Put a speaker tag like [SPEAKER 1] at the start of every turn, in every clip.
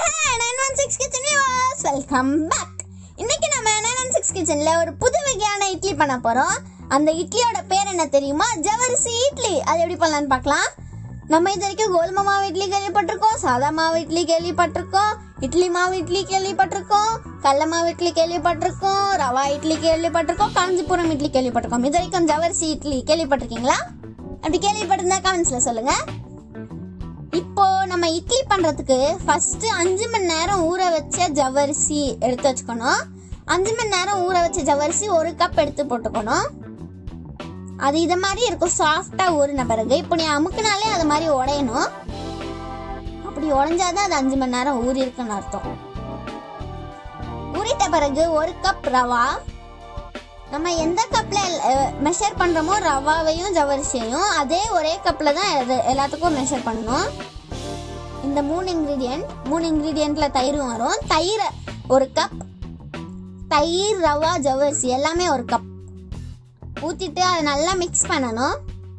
[SPEAKER 1] nine one six kitchen viewers welcome back இன்னைக்கு நம்ம nine one six கிச்சன்ல ஒரு புது வகையான இட்லி பண்ண போறோம் அந்த இட்லியோட பேர் என்ன தெரியுமா ஜவரிசி இட்லி அது எப்படி பண்ணலாம்னு பார்க்கலாம் நம்ம இது வரைக்கும் கோதுமை மாவு இட்லி கேள்விப்பட்டிருக்கோம் சாதா மாவு இட்லி கேள்விப்பட்டிருக்கோம் இட்லி மாவு இட்லி கேள்விப்பட்டிருக்கோம் கடல மாவு இட்லி கேள்விப்பட்டிருக்கோம் ரவா இட்லி கேள்விப்பட்டிருக்கோம் காஞ்சிபுரம் இட்லி கேள்விப்பட்டிருக்கோம் இது வரைக்கும் ஜவரிசி இட்லி கேள்விப்பட்டிருக்கீங்களா அப்படி கேள்விப்பட்டிருந்தா கமெண்ட்ஸ்ல சொல்லுங்க இப்போ நம்ம இட்லி பண்றதுக்கு ஃபர்ஸ்ட் அஞ்சு மணி நேரம் ஊற வச்ச ஜவ்வரிசி எடுத்து வச்சுக்கணும் அஞ்சு மணி நேரம் ஊற வச்ச ஜவ்வரிசி ஒரு கப் எடுத்து போட்டுக்கணும் அது இத மாதிரி இருக்கும் சாஃப்டா ஊறின பிறகு இப்போ நீ அமுக்குனாலே அது மாதிரி உடையணும் அப்படி உடைஞ்சாதான் அது அஞ்சு மணி நேரம் ஊறி இருக்குன்னு அர்த்தம் ஊறிட்ட பிறகு ஒரு கப் ரவா நம்ம எந்த கப்ல மெஷர் பண்றோமோ ரவாவையும் ஜவரிசியையும் அதே ஒரே கப்ல தான் எது- எல்லாத்துக்கும் மெஷர் பண்ணணும் இந்த மூணு இன்கிரீடியன்ட் மூணு இன்கிரீடியன்ட்ல தயிரும் வரும் தயிர் ஒரு கப் தயிர் ரவா ஜவரிசி எல்லாமே ஒரு கப் ஊத்திட்டு அதை நல்லா மிக்ஸ் பண்ணணும்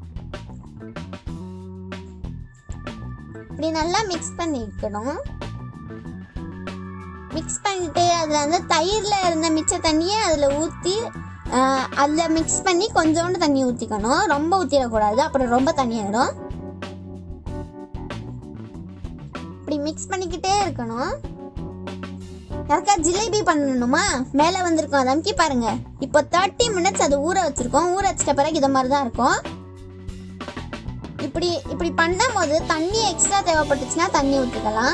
[SPEAKER 1] இப்படி நல்லா மிக்ஸ் பண்ணிக்கணும் மிக்ஸ் பண்ணிட்டு அதில் வந்து தயிரில் இருந்த மிச்ச தண்ணியை அதில் ஊற்றி அதில் மிக்ஸ் பண்ணி கொஞ்சோண்டு தண்ணி ஊற்றிக்கணும் ரொம்ப ஊற்றிடக்கூடாது அப்புறம் ரொம்ப தண்ணி ஆயிடும் இப்படி மிக்ஸ் பண்ணிக்கிட்டே இருக்கணும் யாருக்கா ஜிலேபி பண்ணணுமா மேலே வந்திருக்கும் அதை அமுக்கி பாருங்க இப்போ தேர்ட்டி மினிட்ஸ் அது ஊற வச்சிருக்கோம் ஊற வச்சிட்ட பிறகு இதை மாதிரி தான் இருக்கும் இப்படி இப்படி பண்ணும்போது தண்ணி எக்ஸ்ட்ரா தேவைப்பட்டுச்சுன்னா தண்ணி ஊற்றிக்கலாம்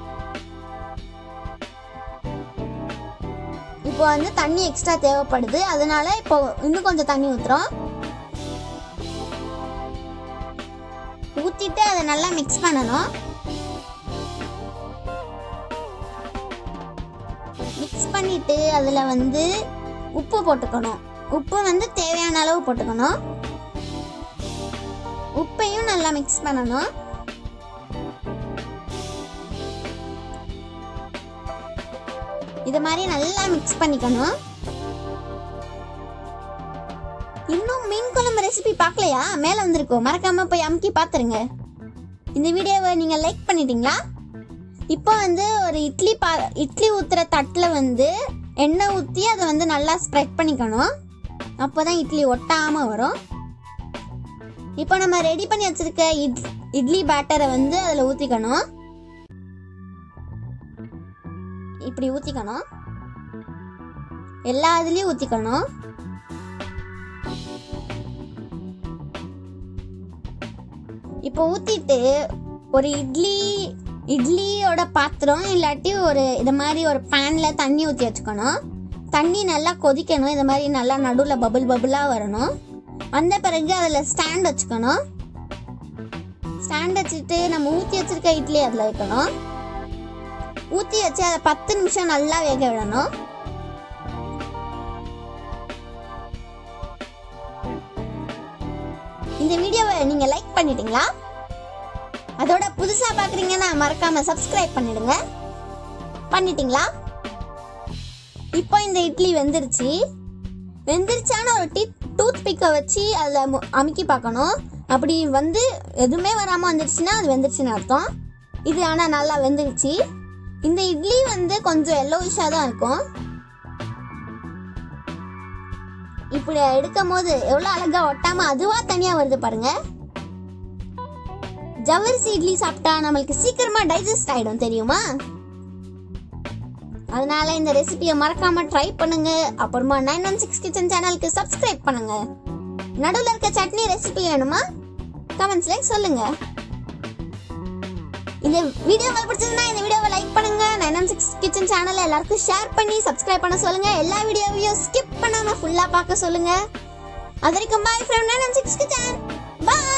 [SPEAKER 1] இப்போ வந்து தண்ணி எக்ஸ்ட்ரா தேவைப்படுது அதனால இப்போ இன்னும் கொஞ்சம் தண்ணி ஊத்துறோம் ஊத்திட்டு அதை நல்லா மிக்ஸ் பண்ணணும் மிக்ஸ் பண்ணிட்டு அதுல வந்து உப்பு போட்டுக்கணும் உப்பு வந்து தேவையான அளவு போட்டுக்கணும் உப்பையும் நல்லா மிக்ஸ் பண்ணணும் இது மாதிரி நல்லா மிக்ஸ் பண்ணிக்கணும் இன்னும் மீன் குழம்பு ரெசிபி பார்க்கலையா மேலே வந்திருக்கோம் மறக்காம போய் அமுக்கி பார்த்துருங்க இந்த வீடியோவை நீங்கள் லைக் பண்ணிட்டீங்களா இப்போ வந்து ஒரு இட்லி பா இட்லி ஊற்றுற தட்டில் வந்து எண்ணெய் ஊற்றி அதை வந்து நல்லா ஸ்ப்ரெட் பண்ணிக்கணும் அப்போ தான் இட்லி ஒட்டாமல் வரும் இப்போ நம்ம ரெடி பண்ணி வச்சிருக்க இட் இட்லி பேட்டரை வந்து அதில் ஊற்றிக்கணும் இப்படி ஊற்றிக்கணும் எல்லா இதுலேயும் ஊற்றிக்கணும் இப்போ ஊற்றிட்டு ஒரு இட்லி இட்லியோட பாத்திரம் இல்லாட்டி ஒரு இது மாதிரி ஒரு பேனில் தண்ணி ஊற்றி வச்சுக்கணும் தண்ணி நல்லா கொதிக்கணும் இது மாதிரி நல்லா நடுவில் பபுள் பபுளாக வரணும் வந்த பிறகு அதில் ஸ்டாண்ட் வச்சுக்கணும் ஸ்டாண்ட் வச்சுட்டு நம்ம ஊற்றி வச்சிருக்க இட்லி அதில் வைக்கணும் ஊற்றி வச்சு அதை பத்து நிமிஷம் நல்லா வேக விடணும் இந்த வீடியோவை நீங்க லைக் பண்ணிட்டீங்களா அதோட புதுசா பாக்குறீங்கன்னா மறக்காம சப்ஸ்கிரைப் பண்ணிடுங்க பண்ணிட்டீங்களா இப்போ இந்த இட்லி வெந்துருச்சு வெந்துருச்சான ஒரு டீ டூத் பிக்கை வச்சு அதில் அமுக்கி பார்க்கணும் அப்படி வந்து எதுவுமே வராமல் வந்துருச்சுன்னா அது வெந்துருச்சுன்னு அர்த்தம் இது ஆனால் நல்லா வெந்துருச்சு இந்த இட்லி வந்து கொஞ்சம் எல்லோயிஷாக தான் இருக்கும் இப்படி எடுக்கும் போது எவ்வளோ அழகா ஒட்டாம அதுவா தனியா வருது பாருங்க ஜவ்வரிசி இட்லி சாப்பிட்டா நம்மளுக்கு சீக்கிரமா டைஜஸ்ட் ஆயிடும் தெரியுமா அதனால இந்த ரெசிபியை மறக்காம ட்ரை பண்ணுங்க அப்புறமா நைன் ஒன் சிக்ஸ் கிச்சன் சேனலுக்கு சப்ஸ்கிரைப் பண்ணுங்க நடுவில் இருக்க சட்னி ரெசிபி வேணுமா கமெண்ட்ஸ்ல சொல்லுங்க இந்த வீடியோ உங்களுக்கு பிடிச்சதுன்னா இந்த வீடியோவை லைக் பண்ணுங்க நைன் ஒன் சிக்ஸ் கிச்சன் சேனலை எல்லாருக்கும் ஷேர் பண்ணி சப்ஸ்கிரைப் பண்ண சொல்லுங்க எல்லா வீடியோவையும் ஸ்கிப் பண்ணாம ஃபுல்லா பார்க்க சொல்லுங்க அது வரைக்கும் bye from nine one six kitchen bye